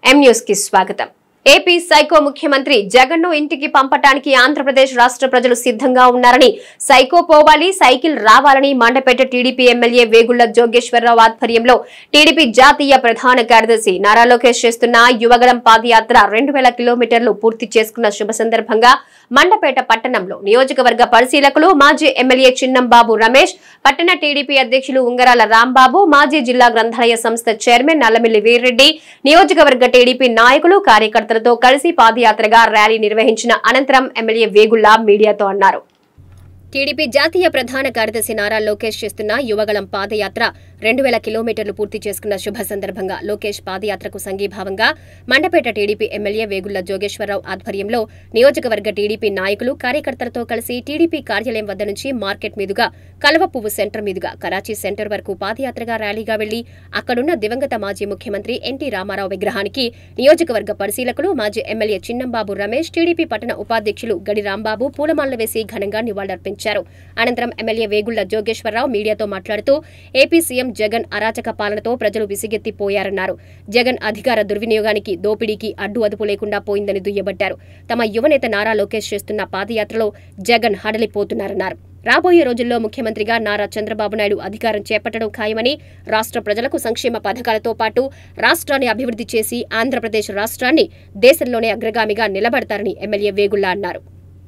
M news కి స్వాగతం AP psycho ముఖ్యమంత్రి జగన్ ను ఇంటికి పంపటానికి ఆంధ్రప్రదేశ్ రాష్ట్ర ప్రజలు సిద్ధంగా ఉన్నారని సైకో పోవాలి సైకిల్ రావాలని మండపేట టీడీపీ ఎమ్మెల్యే వేగుళ్ల జోగేశ్వరరావు ఆధ్వర్యంలో టీడీపీ జాతీయ ప్రధాన కార్యదర్శి నారా లోకేష్ చేస్తున్న యువగలం పాదయాత్ర రెండు వేల కిలోమీటర్లు పూర్తి చేసుకున్న శుభ సందర్భంగా మండపేట పట్టణంలో నియోజకవర్గ పరిశీలకులు మాజీ ఎమ్మెల్యే చిన్నంబాబు రమేష్ పట్టణ టీడీపీ అధ్యక్షులు ఉంగరాల రాంబాబు మాజీ జిల్లా గ్రంథాలయ సంస్థ చైర్మన్ నల్లమిల్లి వీర్రెడ్డి నియోజకవర్గ టీడీపీ నాయకులు కార్యకర్తలతో కలిసి పాదయాత్రగా ర్యాలీ నిర్వహించిన అనంతరం ఎమ్మెల్యే వేగుళ్ల మీడియాతో అన్నారు టీడీపీ జాతీయ ప్రధాన కార్యదర్శి నారా లోకేష్ చేస్తున్న యువగళం పాదయాత్ర రెండు వేల కిలోమీటర్లు పూర్తి చేసుకున్న శుభ సందర్భంగా లోకేష్ పాదయాత్రకు సంఘీభావంగా మండపేట టీడీపీ ఎమ్మెల్యే వేగుళ్ల జోగేశ్వరరావు ఆధ్వర్యంలో నియోజకవర్గ టీడీపీ నాయకులు కార్యకర్తలతో కలిసి టీడీపీ కార్యాలయం వద్ద నుంచి మార్కెట్ మీదుగా కలవ పువ్వు సెంటర్ మీదుగా కరాచీ సెంటర్ వరకు పాదయాత్రగా ర్యాలీగా వెళ్లి అక్కడున్న దివంగత మాజీ ముఖ్యమంత్రి ఎన్టీ రామారావు విగ్రహానికి నియోజకవర్గ పరిశీలకులు మాజీ ఎమ్మెల్యే చిన్నంబాబు రమేష్ టీడీపీ పట్టణ ఉపాధ్యక్షులు గడి రాంబాబు పూలమాలలు వేసి ఘనంగా నివాళులర్పించారు అనంతరం ఎమ్మెల్యే వేగుళ్ల జోగేశ్వరరావు మీడియాతో మాట్లాడుతూ ఏపీ సీఎం జగన్ అరాచక పాలనతో ప్రజలు విసిగెత్తిపోయారన్నారు జగన్ అధికార దుర్వినియోగానికి దోపిడీకి అడ్డు అదుపు లేకుండా పోయిందని దుయ్యబట్టారు తమ యువనేత నారా లోకేష్ చేస్తున్న పాదయాత్రలో జగన్ హడలిపోతున్నారన్నారు రాబోయే రోజుల్లో ముఖ్యమంత్రిగా నారా చంద్రబాబు నాయుడు అధికారం చేపట్టడం ఖాయమని రాష్ట్ర ప్రజలకు సంక్షేమ పథకాలతో పాటు రాష్ట్రాన్ని అభివృద్ధి చేసి ఆంధ్రప్రదేశ్ రాష్ట్రాన్ని దేశంలోనే అగ్రగామిగా నిలబడతారని ఎమ్మెల్యే వేగుళ్ల అన్నారు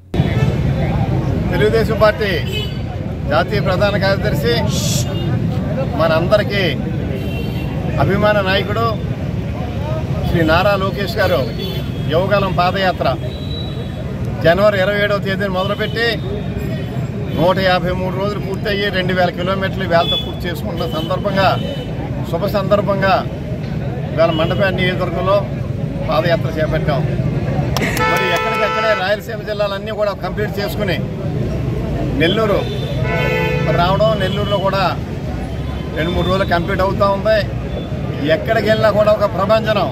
తెలుగుదేశం పార్టీ జాతీయ ప్రధాన కార్యదర్శి మనందరికీ అభిమాన నాయకుడు శ్రీ నారా లోకేష్ గారు యువకాలం పాదయాత్ర జనవరి ఇరవై ఏడవ తేదీని మొదలుపెట్టి నూట యాభై మూడు రోజులు పూర్తయ్యి రెండు వేల కిలోమీటర్లు వేలతో పూర్తి చేసుకుంటున్న సందర్భంగా శుభ సందర్భంగా ఇవాళ మండపేట నియోజకవర్గంలో పాదయాత్ర చేపట్టాం మరి ఎక్కడికక్కడే రాయలసీమ జిల్లాలన్నీ కూడా కంప్లీట్ చేసుకుని నెల్లూరు మరి రావడం నెల్లూరులో కూడా రెండు మూడు రోజులు కంప్లీట్ అవుతూ ఉంది ఎక్కడికి వెళ్ళినా కూడా ఒక ప్రభంజనం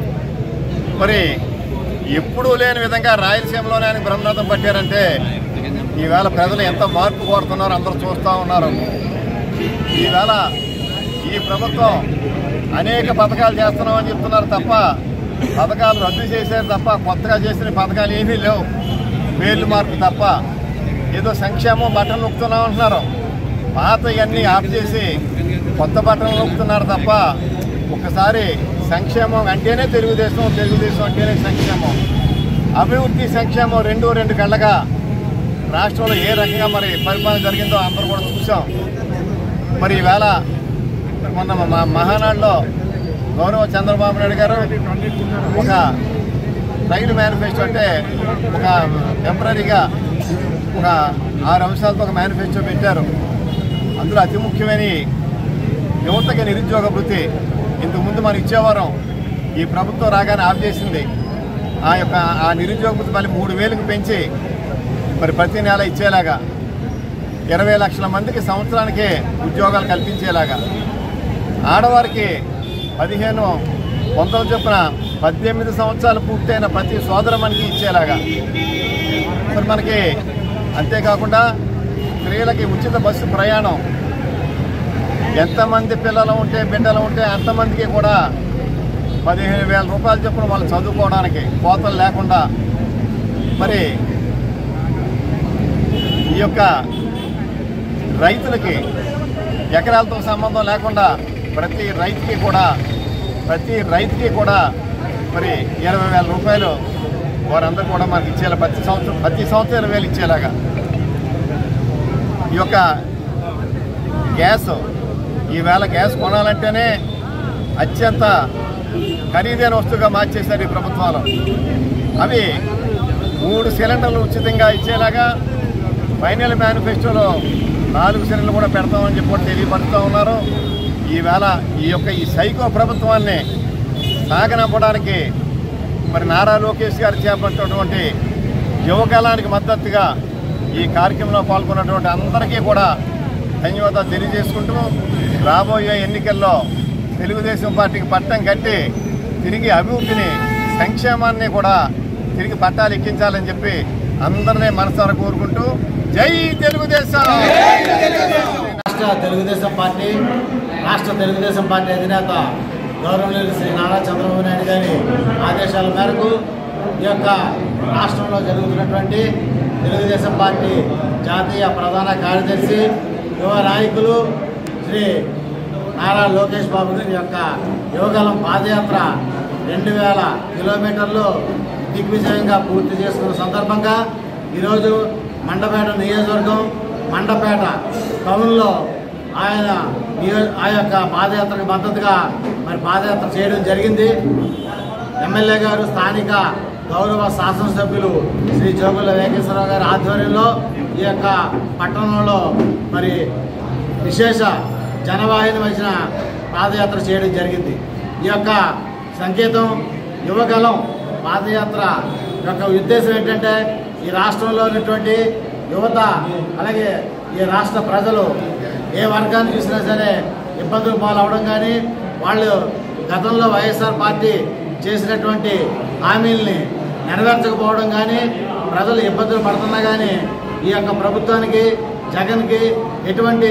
మరి ఎప్పుడూ లేని విధంగా రాయలసీమలోనే ఆయన బ్రహ్మనాథం పట్టారంటే ఈవేళ ప్రజలు ఎంత మార్పు కోరుతున్నారో అందరూ చూస్తూ ఉన్నారు ఈవేళ ఈ ప్రభుత్వం అనేక పథకాలు చేస్తున్నామని చెప్తున్నారు తప్ప పథకాలు రద్దు చేశారు తప్ప కొత్తగా చేసిన పథకాలు ఏమీ లేవు పేర్లు మార్పు తప్ప ఏదో సంక్షేమం బట్టలు నొక్కుతున్నాం అంటున్నారు పాత ఇవన్నీ ఆఫ్ చేసి కొత్త బట్టలు నొక్కుతున్నారు తప్ప ఒకసారి సంక్షేమం అంటేనే తెలుగుదేశం తెలుగుదేశం అంటేనే సంక్షేమం అభివృద్ధి సంక్షేమం రెండు రెండు కళ్ళగా రాష్ట్రంలో ఏ రకంగా మరి పరిపాలన జరిగిందో అందరూ కూడా చూసాం మరి ఈవేళ మొన్న మా మహానాడులో గౌరవ చంద్రబాబు నాయుడు గారు ఒక రైలు మేనిఫెస్టో అంటే ఒక టెంపరీగా ఒక ఆరు అంశాలతో ఒక మేనిఫెస్టో పెట్టారు అందులో అతి ముఖ్యమైన యువతకి నిరుద్యోగ వృత్తి ఇంతకుముందు మనం ఇచ్చేవారం ఈ ప్రభుత్వం రాగానే ఆఫ్ చేసింది ఆ యొక్క ఆ నిరుద్యోగ వృత్తి మళ్ళీ మూడు వేలకు పెంచి మరి ప్రతి నెల ఇచ్చేలాగా ఇరవై లక్షల మందికి సంవత్సరానికి ఉద్యోగాలు కల్పించేలాగా ఆడవారికి పదిహేను వందల చొప్పున పద్దెనిమిది సంవత్సరాలు పూర్తయిన ప్రతి సోదరమనికి ఇచ్చేలాగా మరి మనకి అంతేకాకుండా స్త్రీలకి ఉచిత బస్సు ప్రయాణం ఎంతమంది పిల్లలు ఉంటే బిడ్డలు ఉంటే అంతమందికి కూడా పదిహేను వేల రూపాయలు చొప్పున వాళ్ళు చదువుకోవడానికి కోతలు లేకుండా మరి ఈ యొక్క రైతులకి ఎకరాలతో సంబంధం లేకుండా ప్రతి రైతుకి కూడా ప్రతి రైతుకి కూడా మరి ఇరవై వేల రూపాయలు వారందరూ కూడా మనకి ఇచ్చేలా ప్రతి సంవత్సరం ప్రతి సంవత్సరం ఇరవై వేలు ఇచ్చేలాగా ఈ యొక్క గ్యాస్ ఈవేళ గ్యాస్ కొనాలంటేనే అత్యంత ఖరీదైన వస్తువుగా మార్చేశారు ఈ ప్రభుత్వాలు అవి మూడు సిలిండర్లు ఉచితంగా ఇచ్చేలాగా ఫైనల్ మేనిఫెస్టోలో నాలుగు సిలిండర్లు కూడా పెడతామని చెప్పి కూడా తెలియపరుస్తూ ఉన్నారు ఈవేళ ఈ యొక్క ఈ సైకో ప్రభుత్వాన్ని సాగనంపడానికి మరి నారా లోకేష్ గారు చేపట్టినటువంటి యువకాలానికి మద్దతుగా ఈ కార్యక్రమంలో పాల్గొన్నటువంటి అందరికీ కూడా ధన్యవాదాలు తెలియజేసుకుంటూ రాబోయే ఎన్నికల్లో తెలుగుదేశం పార్టీకి పట్టం కట్టి తిరిగి అభివృద్ధిని సంక్షేమాన్ని కూడా తిరిగి పట్టాలు ఎక్కించాలని చెప్పి అందరినీ మనసారా కోరుకుంటూ జై తెలుగుదేశం రాష్ట్ర తెలుగుదేశం పార్టీ రాష్ట్ర తెలుగుదేశం పార్టీ అధినేత గౌరవనీయులు శ్రీ నారా చంద్రబాబు నాయుడు గారి ఆదేశాల మేరకు ఈ యొక్క రాష్ట్రంలో జరుగుతున్నటువంటి తెలుగుదేశం పార్టీ జాతీయ ప్రధాన కార్యదర్శి యువ నాయకులు శ్రీ నారా లోకేష్ బాబు గారి యొక్క యువగలం పాదయాత్ర రెండు వేల కిలోమీటర్లు దిగ్విజయంగా పూర్తి చేసుకున్న సందర్భంగా ఈరోజు మండపేట నియోజకవర్గం మండపేట టౌన్లో ఆయన నియో- ఆ యొక్క పాదయాత్రకు మద్దతుగా మరి పాదయాత్ర చేయడం జరిగింది ఎమ్మెల్యే గారు స్థానిక గౌరవ శాసనసభ్యులు శ్రీ జోగుల వెంకటేశ్వరరావు గారి ఆధ్వర్యంలో ఈ యొక్క పట్టణంలో మరి విశేష జనవాహిని వచ్చిన పాదయాత్ర చేయడం జరిగింది ఈ యొక్క సంకేతం యువగలం పాదయాత్ర యొక్క ఉద్దేశం ఏంటంటే ఈ రాష్ట్రంలో ఉన్నటువంటి యువత అలాగే ఈ రాష్ట్ర ప్రజలు ఏ వర్గాన్ని చూసినా సరే ఇబ్బందులు పాలవడం కానీ వాళ్ళు గతంలో వైఎస్ఆర్ పార్టీ చేసినటువంటి హామీల్ని నెరవేర్చకపోవడం కానీ ప్రజలు ఇబ్బందులు పడుతున్నా కానీ ఈ యొక్క ప్రభుత్వానికి జగన్కి ఎటువంటి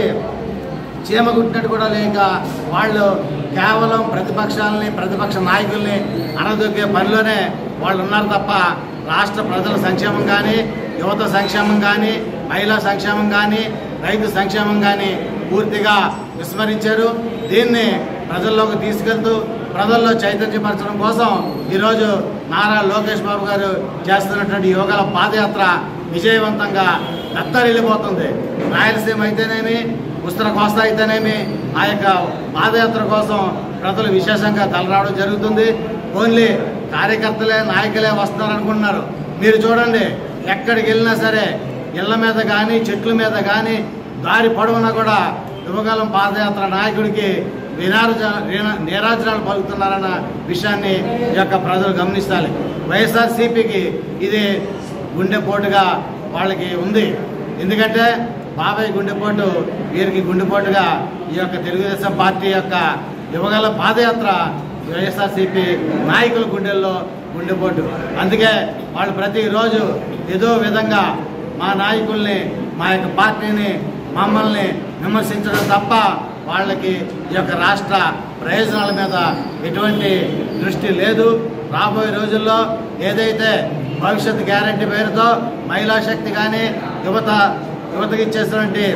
చీమ కుట్టినట్టు కూడా లేక వాళ్ళు కేవలం ప్రతిపక్షాలని ప్రతిపక్ష నాయకుల్ని అనదొక్కే పనిలోనే వాళ్ళు ఉన్నారు తప్ప రాష్ట్ర ప్రజల సంక్షేమం కానీ యువత సంక్షేమం కానీ మహిళా సంక్షేమం కానీ రైతు సంక్షేమం కానీ పూర్తిగా విస్మరించారు దీన్ని ప్రజల్లోకి తీసుకెళ్తూ ప్రజల్లో చైతన్యపరచడం కోసం ఈరోజు నారా లోకేష్ బాబు గారు చేస్తున్నటువంటి యోగాల పాదయాత్ర విజయవంతంగా దత్తరిల్లిపోతుంది రాయలసీమ అయితేనేమి ఉత్తర కోస్తా అయితేనేమి ఆ యొక్క పాదయాత్ర కోసం ప్రజలు విశేషంగా తలరావడం జరుగుతుంది ఓన్లీ కార్యకర్తలే నాయకులే వస్తారనుకుంటున్నారు మీరు చూడండి ఎక్కడికి వెళ్ళినా సరే ఇళ్ల మీద కానీ చెట్ల మీద కానీ దారి పొడవునా కూడా యువకాలం పాదయాత్ర నాయకుడికి వినారజ నీరాజనాలు పలుకుతున్నారన్న విషయాన్ని ఈ యొక్క ప్రజలు గమనించాలి వైఎస్ఆర్సీపీకి ఇది గుండెపోటుగా వాళ్ళకి ఉంది ఎందుకంటే బాబాయ్ గుండెపోటు వీరికి గుండెపోటుగా ఈ యొక్క తెలుగుదేశం పార్టీ యొక్క యువగల పాదయాత్ర వైఎస్ఆర్సీపీ నాయకుల గుండెల్లో గుండెపోటు అందుకే వాళ్ళు ప్రతిరోజు ఏదో విధంగా మా నాయకుల్ని మా యొక్క పార్టీని మమ్మల్ని విమర్శించడం తప్ప వాళ్ళకి ఈ యొక్క రాష్ట్ర ప్రయోజనాల మీద ఎటువంటి దృష్టి లేదు రాబోయే రోజుల్లో ఏదైతే భవిష్యత్ గ్యారంటీ పేరుతో మహిళా శక్తి కానీ యువత యువతకి ఇచ్చేసినటువంటి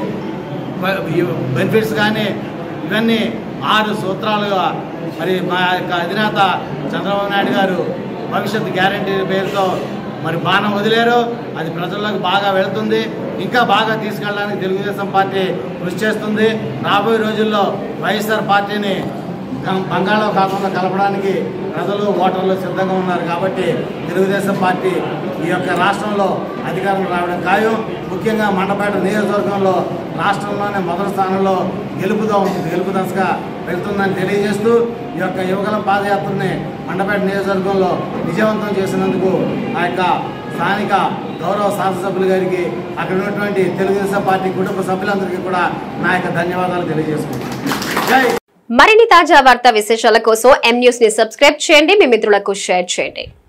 బెనిఫిట్స్ కానీ ఇవన్నీ ఆరు సూత్రాలుగా మరి మా యొక్క అధినేత చంద్రబాబు నాయుడు గారు భవిష్యత్ గ్యారంటీ పేరుతో మరి బాణం వదిలేరు అది ప్రజల్లోకి బాగా వెళుతుంది ఇంకా బాగా తీసుకెళ్ళడానికి తెలుగుదేశం పార్టీ కృషి చేస్తుంది రాబోయే రోజుల్లో వైఎస్ఆర్ పార్టీని గం- బంగాళాఖాతంలో కలపడానికి ప్రజలు ఓటర్లు సిద్ధంగా ఉన్నారు కాబట్టి తెలుగుదేశం పార్టీ ఈ యొక్క రాష్ట్రంలో అధికారం రావడం ఖాయం ముఖ్యంగా మండపేట నియోజకవర్గంలో రాష్ట్రంలోనే మొదటి స్థానంలో గెలుపుగా ఉంది గెలుపు దశగా వెళ్తుందని తెలియజేస్తూ ఈ యొక్క యువగలం పాదయాత్రని మండపేట నియోజకవర్గంలో విజయవంతం చేసినందుకు ఆ యొక్క స్థానిక గౌరవ శాసనసభ్యులు గారికి అక్కడ ఉన్నటువంటి తెలుగుదేశం పార్టీ కుటుంబ సభ్యులందరికీ కూడా నా యొక్క ధన్యవాదాలు తెలియజేసుకుంటున్నాను జై మరిన్ని తాజా వార్తా విశేషాల కోసం ఎం న్యూస్ ని సబ్స్క్రైబ్ చేయండి మీ మిత్రులకు షేర్ చేయండి